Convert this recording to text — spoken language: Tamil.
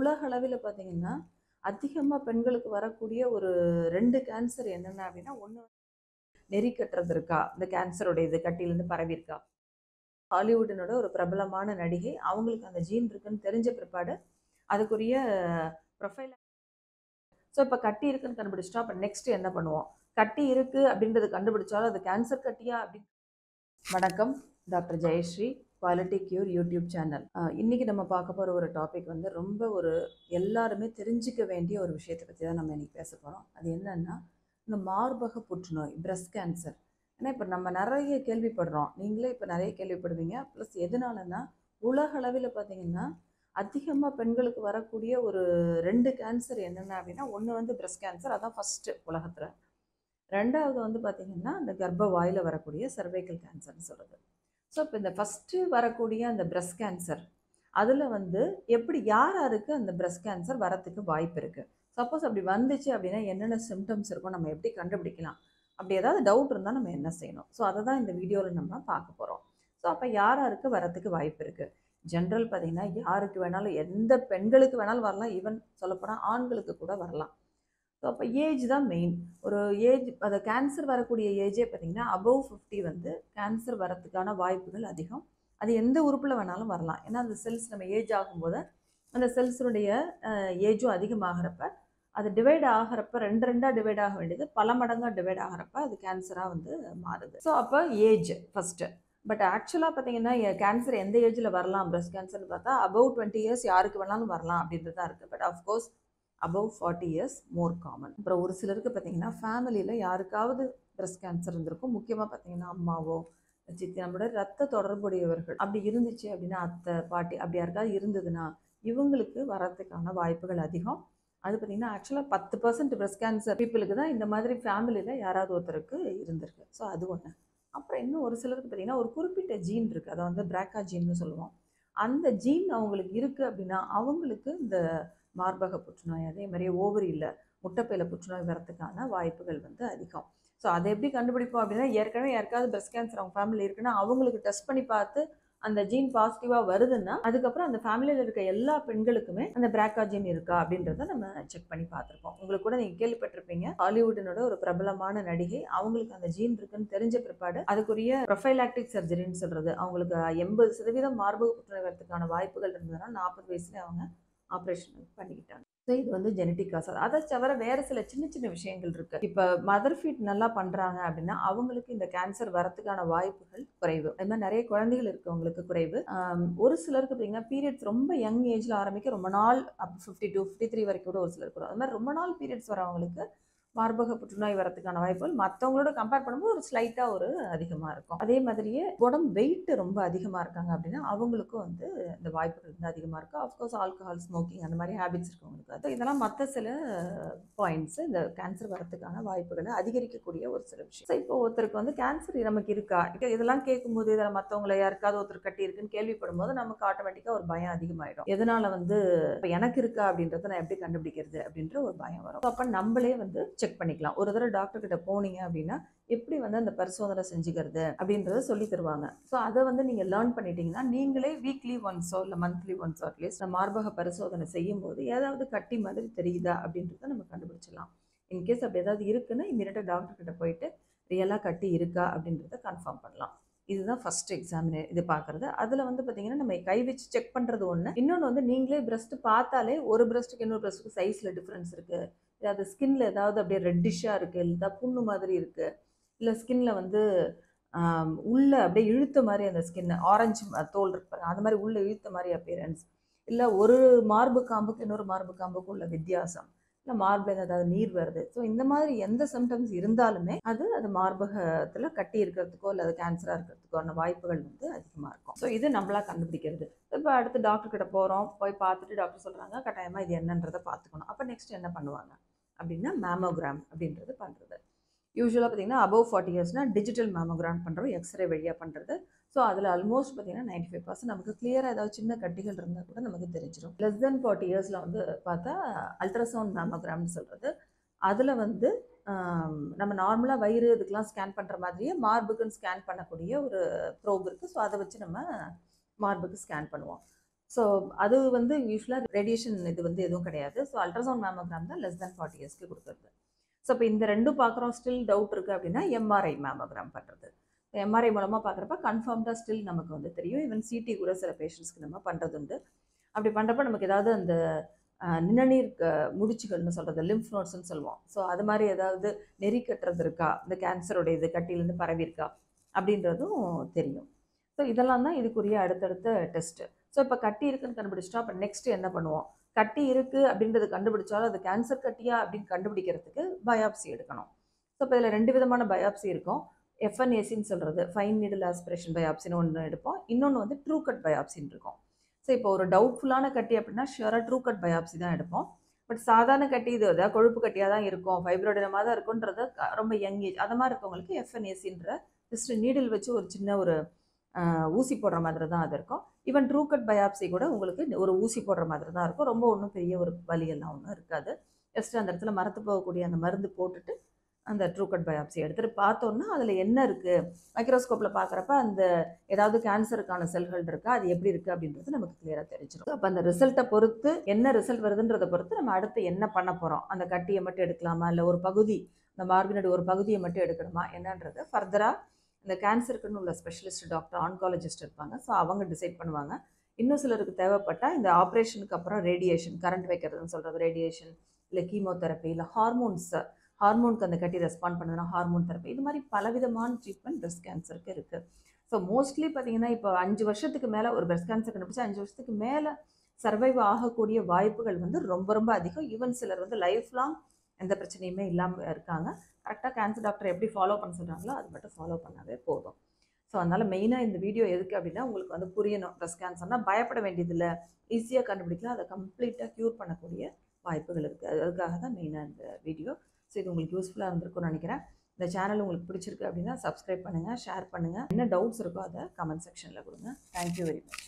உலகளவில் பார்த்தீங்கன்னா அதிகமாக பெண்களுக்கு வரக்கூடிய ஒரு ரெண்டு கேன்சர் என்னென்ன அப்படின்னா ஒன்று நெறி கட்டுறது இருக்கா இந்த கேன்சரோட இது கட்டியிலேருந்து பரவி இருக்கா ஹாலிவுட்டினோட ஒரு பிரபலமான நடிகை அவங்களுக்கு அந்த ஜீன் இருக்குன்னு தெரிஞ்ச பிற்பாடு அதுக்குரிய ப்ரொஃபைல் ஸோ இப்போ கட்டி இருக்குன்னு கண்டுபிடிச்சிட்டோம் அப்போ நெக்ஸ்ட் என்ன பண்ணுவோம் கட்டி இருக்கு அப்படின்றது கண்டுபிடிச்சாலும் அது கேன்சர் கட்டியா அப்படின்னு வணக்கம் doctor Jayashree quality cure YouTube channel இன்னைக்கு நம்ம பார்க்க போகிற ஒரு டாபிக் வந்து ரொம்ப ஒரு எல்லாருமே தெரிஞ்சுக்க வேண்டிய ஒரு விஷயத்தை பற்றி தான் நம்ம இன்னைக்கு பேச போகிறோம் அது என்னன்னா இந்த மார்பக புற்றுநோய் பிரஸ்ட் கேன்சர் ஏன்னா இப்போ நம்ம நிறைய கேள்விப்படுறோம் நீங்களே இப்போ நிறைய கேள்விப்படுவீங்க ப்ளஸ் எதனாலன்னா உலக அளவில் பார்த்தீங்கன்னா அதிகமாக பெண்களுக்கு வரக்கூடிய ஒரு ரெண்டு கேன்சர் என்னென்ன அப்படின்னா ஒன்று வந்து பிரஸ்ட் கேன்சர் அதான் ஃபஸ்ட்டு உலகத்தில் ரெண்டாவது வந்து பார்த்திங்கன்னா இந்த கர்ப்ப வாயில் வரக்கூடிய சர்வைக்கல் கேன்சர்னு சொல்கிறது ஸோ இப்போ இந்த ஃபஸ்ட்டு வரக்கூடிய அந்த பிரஸ்ட் கேன்சர் அதில் வந்து எப்படி யார் யாருக்கு அந்த பிரஸ்ட் கேன்சர் வரத்துக்கு வாய்ப்பு இருக்குது சப்போஸ் அப்படி வந்துச்சு அப்படின்னா என்னென்ன சிம்டம்ஸ் இருக்கும் நம்ம எப்படி கண்டுபிடிக்கலாம் அப்படி ஏதாவது டவுட் இருந்தால் நம்ம என்ன செய்யணும் ஸோ அதை தான் இந்த வீடியோவில் நம்ம பார்க்க போகிறோம் ஸோ அப்போ யார் யாருக்கு வரத்துக்கு வாய்ப்பு இருக்குது ஜென்ரல் பார்த்தீங்கன்னா யாருக்கு வேணாலும் எந்த பெண்களுக்கு வேணாலும் வரலாம் ஈவன் சொல்லப்போனால் ஆண்களுக்கு கூட வரலாம் ஸோ அப்போ ஏஜ் தான் மெயின் ஒரு ஏஜ் அதை கேன்சர் வரக்கூடிய ஏஜே பார்த்தீங்கன்னா அபவ் ஃபிஃப்டி வந்து கேன்சர் வரத்துக்கான வாய்ப்புகள் அதிகம் அது எந்த உறுப்பில் வேணாலும் வரலாம் ஏன்னா அந்த செல்ஸ் நம்ம ஏஜ் ஆகும்போது அந்த செல்ஸுடைய ஏஜும் அதிகமாகிறப்ப அது டிவைட் ஆகிறப்ப ரெண்டு ரெண்டாக டிவைட் ஆக வேண்டியது பல மடங்காக டிவைட் ஆகிறப்ப அது கேன்சராக வந்து மாறுது ஸோ அப்போ ஏஜ் ஃபஸ்ட்டு பட் ஆக்சுவலாக பார்த்தீங்கன்னா கேன்சர் எந்த ஏஜில் வரலாம் பிரஸ்ட் கேன்சர்னு பார்த்தா அபவ் டுவெண்ட்டி இயர்ஸ் யாருக்கு வேணாலும் வரலாம் அப்படின்றது தான் இருக்குது but of course above forty years more common அப்புறம் ஒரு சிலருக்கு பார்த்தீங்கன்னா ஃபேமிலியில் யாருக்காவது பிரஸ்ட் கேன்சர் இருந்திருக்கும் முக்கியமாக பார்த்தீங்கன்னா அம்மாவோ சித்தி நம்மளோட ரத்த தொடர்புடையவர்கள் அப்படி இருந்துச்சு அப்படின்னா அத்தை பாட்டி அப்படி யாருக்காவது இருந்ததுன்னா இவங்களுக்கு வரத்துக்கான வாய்ப்புகள் அதிகம் அது பார்த்திங்கன்னா ஆக்சுவலாக பத்து பர்சன்ட் பிரஸ்ட் கேன்சர் பீப்புளுக்கு தான் இந்த மாதிரி ஃபேமிலியில் யாராவது ஒருத்தருக்கு இருந்திருக்கு ஸோ அது ஒன்று அப்புறம் இன்னும் ஒரு சிலருக்கு பார்த்திங்கன்னா ஒரு குறிப்பிட்ட ஜீன் இருக்குது அதை வந்து பிராக்கா ஜீன்னு சொல்லுவோம் அந்த ஜீன் அவங்களுக்கு இருக்குது அப்படின்னா அவங்களுக்கு இந்த மார்பக புற்றுநோய் அதே மாதிரி ஓவரியில் முட்டைப்பையில புற்றுநோய் வரத்துக்கான வாய்ப்புகள் வந்து அதிகம் ஸோ அதை எப்படி கண்டுபிடிப்போம் அப்படின்னா ஏற்கனவே யாருக்காவது பிரஸ்ட் கேன்சர் அவங்க ஃபேமிலி இருக்குன்னா அவங்களுக்கு டெஸ்ட் பண்ணி பார்த்து அந்த ஜீன் பாசிட்டிவாக வருதுன்னா அதுக்கப்புறம் அந்த ஃபேமிலியில் இருக்க எல்லா பெண்களுக்குமே அந்த பிராக்கா ஜீன் இருக்கா அப்படின்றத நம்ம செக் பண்ணி பார்த்துருப்போம் உங்களுக்கு கூட நீங்கள் கேள்விப்பட்டிருப்பீங்க ஹாலிவுட்டினோட ஒரு பிரபலமான நடிகை அவங்களுக்கு அந்த ஜீன் இருக்குன்னு தெரிஞ்ச பிற்பாடு அதுக்குரிய ப்ரொஃபைலாக்டிக் சர்ஜரின்னு சொல்கிறது அவங்களுக்கு எண்பது சதவீதம் மார்பக புற்றுநோய் வரதுக்கான வாய்ப்புகள் இருந்ததுன்னா நாற்பது வயசுல அவங்க ஆப்ரேஷன் பண்ணிக்கிட்டாங்க ஸோ இது வந்து ஜெனட்டிக் காசு அதை தவிர வேறு சில சின்ன சின்ன விஷயங்கள் இருக்குது இப்போ மதர் ஃபீட் நல்லா பண்ணுறாங்க அப்படின்னா அவங்களுக்கு இந்த கேன்சர் வரத்துக்கான வாய்ப்புகள் குறைவு அது மாதிரி நிறைய குழந்தைகள் இருக்கவங்களுக்கு குறைவு ஒரு சிலருக்கு பார்த்தீங்கன்னா பீரியட்ஸ் ரொம்ப யங் ஏஜில் ஆரம்பிக்க ரொம்ப நாள் up fifty two fifty three வரைக்கும் கூட ஒரு சிலருக்கு வரும் அது மாதிரி ரொம்ப நாள் பீரியட்ஸ் வரவங்களுக்கு மார்பக புற்றுநோய் வரதுக்கான வாய்ப்புகள் மற்றவங்களோட கம்பேர் பண்ணும்போது ஒரு ஸ்லைட்டாக ஒரு அதிகமாக இருக்கும் அதே மாதிரியே உடம்பு வெயிட் ரொம்ப அதிகமாக இருக்காங்க அப்படின்னா அவங்களுக்கும் வந்து இந்த வாய்ப்புகள் வந்து அதிகமாக இருக்கும் அஃப்கோர்ஸ் ஆல்கஹால் ஸ்மோக்கிங் அந்த மாதிரி ஹேபிட்ஸ் இருக்கவங்களுக்கு அது இதெல்லாம் மற்ற சில பாயிண்ட்ஸ் இந்த கேன்சர் வரதுக்கான வாய்ப்புகளை அதிகரிக்கக்கூடிய ஒரு சில விஷயம் ஸோ இப்போ ஒருத்தருக்கு வந்து கேன்சர் நமக்கு இருக்கா இதெல்லாம் கேட்கும்போது இதில் மற்றவங்களை யாருக்காவது ஒருத்தர் கட்டி இருக்குன்னு கேள்விப்படும் போது நமக்கு ஆட்டோமேட்டிக்காக ஒரு பயம் அதிகமாயிடும் எதனால வந்து இப்போ எனக்கு இருக்கா அப்படின்றத நான் எப்படி கண்டுபிடிக்கிறது அப்படின்ற ஒரு பயம் வரும் அப்போ நம்மளே வந்து செக் பண்ணிக்கலாம் ஒரு தடவை டாக்டர் கிட்ட போனீங்க அப்படின்னா எப்படி வந்து அந்த பரிசோதனை செஞ்சுக்கிறது அப்படின்றத சொல்லி தருவாங்க ஸோ அதை வந்து நீங்கள் லேர்ன் பண்ணிட்டீங்கன்னா நீங்களே வீக்லி ஒன்ஸோ இல்லை மந்த்லி ஒன்ஸோ அட்லீஸ்ட் நம்ம மார்பக பரிசோதனை செய்யும் போது ஏதாவது கட்டி மாதிரி தெரியுதா அப்படின்றத நம்ம கண்டுபிடிச்சிடலாம் இன்கேஸ் அப்படி ஏதாவது இருக்குன்னா இமீடியட்டாக டாக்டர் கிட்ட போயிட்டு ரியலாக கட்டி இருக்கா அப்படின்றத கன்ஃபார்ம் பண்ணலாம் இதுதான் ஃபஸ்ட் எக்ஸாமினே இது பார்க்குறது அதில் வந்து பார்த்தீங்கன்னா நம்ம கை வச்சு செக் பண்ணுறது ஒன்று இன்னொன்று வந்து நீங்களே பிரஸ்ட்டு பார்த்தாலே ஒரு பிரஸ்ட்டுக்கு இன்னொரு பிரஸ்ட்டுக்கு சைஸில் டிஃப்ரென்ஸ் இருக்குது இல்லை அது ஸ்கின்ல ஏதாவது அப்படியே ரெட்டிஷாக இருக்குது இல்லை புண்ணு மாதிரி இருக்குது இல்லை ஸ்கின்ல வந்து உள்ள அப்படியே இழுத்த மாதிரி அந்த ஸ்கின் ஆரஞ்சு தோல் இருப்பாங்க அந்த மாதிரி உள்ள இழுத்த மாதிரி அப்பியரன்ஸ் இல்லை ஒரு மார்பு காம்புக்கு இன்னொரு மார்பு காம்புக்கு உள்ள வித்தியாசம் இல்லை மார்பில் ஏதாவது நீர் வருது ஸோ இந்த மாதிரி எந்த சிம்டம்ஸ் இருந்தாலுமே அது அது மார்பகத்தில் கட்டி இருக்கிறதுக்கோ இல்லை அது கேன்சராக இருக்கிறதுக்கான வாய்ப்புகள் வந்து அதிகமாக இருக்கும் ஸோ இது நம்மளா கண்டுபிடிக்கிறது இப்போ அடுத்து டாக்டர் கிட்ட போகிறோம் போய் பார்த்துட்டு டாக்டர் சொல்கிறாங்க கட்டாயமாக இது என்னன்றதை பார்த்துக்கணும் அப்போ நெக்ஸ்ட் என்ன பண்ணுவாங்க அப்படின்னா மேமோகிராம் அப்படின்றது பண்ணுறது யூஸ்வலாக பார்த்தீங்கன்னா அபவ் ஃபார்ட்டி இயர்ஸ்னால் டிஜிட்டல் மேமோகிராம் பண்ணுறோம் எக்ஸ்ரே வழியாக பண்ணுறது ஸோ அதில் ஆல்மோஸ்ட் பார்த்தீங்கன்னா நைன்டி ஃபைவ் பர்சன்ட் நமக்கு கிளியராக ஏதாவது சின்ன கட்டிகள் இருந்தால் கூட நமக்கு தெரிஞ்சிடும் லெஸ் தென் ஃபார்ட்டி இயர்ஸில் வந்து பார்த்தா அல்ட்ராசவுண்ட் மேமோகிராம்னு சொல்கிறது அதில் வந்து நம்ம நார்மலாக வயிறு இதுக்கெலாம் ஸ்கேன் பண்ணுற மாதிரியே மார்புக்குன்னு ஸ்கேன் பண்ணக்கூடிய ஒரு ப்ரோப் இருக்குது ஸோ அதை வச்சு நம்ம மார்புக்கு ஸ்கேன் பண்ணுவோம் ஸோ அது வந்து யூஸ்வலாக ரேடியேஷன் இது வந்து எதுவும் கிடையாது ஸோ அல்ட்ராசவுண்ட் மேமோகிராம் தான் லெஸ் தேன் ஃபார்ட்டி இயர்ஸ்க்கு கொடுக்குறது ஸோ இப்போ இந்த ரெண்டும் பார்க்குறோம் ஸ்டில் டவுட் இருக்குது அப்படின்னா எம்ஆர்ஐ மேமோகிராம் பண்ணுறது எம்ஆர்ஐ மூலமாக பார்க்குறப்ப கன்ஃபார்ம்டாக ஸ்டில் நமக்கு வந்து தெரியும் ஈவன் சிடி கூட சில பேஷண்ட்ஸ்க்கு நம்ம பண்ணுறது உண்டு அப்படி பண்ணுறப்ப நமக்கு ஏதாவது அந்த அஹ், நிணநீர் க- முடிச்சுகள்னு சொல்கிறது லிம்ஃப் நோட்ஸ்னு சொல்லுவோம் ஸோ அது மாதிரி ஏதாவது நெறி கட்டுறது இருக்கா இந்த கேன்சரோட இது கட்டியிலேருந்து பரவி இருக்கா அப்படின்றதும் தெரியும் ஸோ இதெல்லாம் தான் இதுக்குரிய அடுத்தடுத்த டெஸ்ட்டு ஸோ இப்போ கட்டி இருக்குன்னு கண்டுபிடிச்சிட்டா அப்போ நெக்ஸ்ட் என்ன பண்ணுவோம் கட்டி இருக்குது அப்படின்றது கண்டுபிடிச்சாலும் அது கேன்சர் கட்டியா அப்படின்னு கண்டுபிடிக்கிறதுக்கு பயாப்சி எடுக்கணும் ஸோ இப்போ இதில் ரெண்டு விதமான பயாப்சி இருக்கும் எஃப்என்ஏசின்னு சொல்கிறது ஃபைன் நீடில் ஆஸ்பிரேஷன் பயாப்சின்னு ஒன்று எடுப்போம் இன்னொன்று வந்து ட்ரூ கட் பயாப்சின்னு இருக்கும் ஸோ இப்போ ஒரு டவுட்ஃபுல்லான கட்டி அப்படின்னா ஷியராக ட்ரூ கட் பயாப்சி தான் எடுப்போம் பட் சாதாரண கட்டி இது அதாவது கொழுப்பு கட்டியாக தான் இருக்கும் ஃபைப்ரோடினமாக தான் இருக்குன்றது க- ரொம்ப யங் ஏஜ் அது மாதிரி இருக்கவங்களுக்கு எஃப்என்ஏசின்ற ஜஸ்ட் நீடில் வச்சு ஒரு சின்ன ஒரு ஆஹ், ஊசி போடுற மாதிரி தான் அது இருக்கும் ஈவன் ட்ரூ கட் பயாப்சி கூட உங்களுக்கு ஒரு ஊசி போடுற மாதிரி தான் இருக்கும் ரொம்ப ஒன்றும் பெரிய ஒரு வலியெல்லாம் ஒன்றும் இருக்காது ஜஸ்ட் அந்த இடத்துல மரத்து போகக்கூடிய அந்த மருந்து போட்டுட்டு அந்த ட்ரூ கட் பயாப்சி எடுத்துகிட்டு பார்த்தோன்னா அதில் என்ன இருக்குது மைக்ரோஸ்கோப்பில் பார்க்குறப்ப அந்த ஏதாவது கேன்சருக்கான செல்கள் இருக்கா அது எப்படி இருக்குது அப்படின்றது நமக்கு கிளியராக தெரிஞ்சிடும் அப்போ அந்த ரிசல்ட்டை பொறுத்து என்ன ரிசல்ட் வருதுன்றதை பொறுத்து நம்ம அடுத்து என்ன பண்ண போகிறோம் அந்த கட்டியை மட்டும் எடுக்கலாமா இல்லை ஒரு பகுதி இந்த மார்பினோட ஒரு பகுதியை மட்டும் எடுக்கணுமா என்னன்றது ஃபர்தராக இந்த கேன்சருக்குன்னு உள்ள ஸ்பெஷலிஸ்ட் டாக்டர் ஆன்காலஜிஸ்ட் இருப்பாங்க ஸோ அவங்க டிசைட் பண்ணுவாங்க இன்னும் சிலருக்கு தேவைப்பட்டால் இந்த ஆப்ரேஷனுக்கு அப்புறம் ரேடியேஷன் கரண்ட் வைக்கிறதுன்னு சொல்கிறது ரேடியேஷன் இல்லை கீமோதெரப்பி இல்லை ஹார்மோன்ஸ் ஹார்மோனுக்கு அந்த கட்டி ரெஸ்பாண்ட் பண்ணுதுன்னா ஹார்மோன் தெரப்பி இது மாதிரி பலவிதமான ட்ரீட்மெண்ட் பிரஸ்ட் கேன்சருக்கு இருக்குது ஸோ மோஸ்ட்லி பார்த்தீங்கன்னா இப்போ அஞ்சு வருஷத்துக்கு மேலே ஒரு பிரஸ்ட் கேன்சர் கண்டுபிடிச்சா அஞ்சு வருஷத்துக்கு மேலே சர்வைவ் ஆகக்கூடிய வாய்ப்புகள் வந்து ரொம்ப ரொம்ப அதிகம் ஈவன் சிலர் வந்து லைஃப் லாங் எந்த பிரச்சனையுமே இல்லாமல் இருக்காங்க கரெக்டாக கேன்சர் டாக்டர் எப்படி ஃபாலோ பண்ண சொல்கிறாங்களோ அது மட்டும் ஃபாலோ பண்ணாவே போதும் ஸோ அதனால் மெயினாக இந்த வீடியோ எதுக்கு அப்படின்னா உங்களுக்கு வந்து புரியணும் பிரஸ்ட் கேன்சர்னால் பயப்பட வேண்டியதில்லை ஈஸியாக கண்டுபிடிக்கலாம் அதை கம்ப்ளீட்டாக க்யூர் பண்ணக்கூடிய வாய்ப்புகள் இருக்குது அதுக்காக தான் மெயினாக இந்த வீடியோ ஸோ இது உங்களுக்கு யூஸ்ஃபுல்லாக இருந்திருக்கும்னு நினைக்கிறேன் இந்த சேனல் உங்களுக்கு பிடிச்சிருக்கு அப்படின்னா சப்ஸ்கிரைப் பண்ணுங்கள் ஷேர் பண்ணுங்கள் என்ன டவுட்ஸ் இருக்கோ அதை கமெண்ட் செக்ஷனில் கொடுங்க தேங்க்யூ வெரி மச்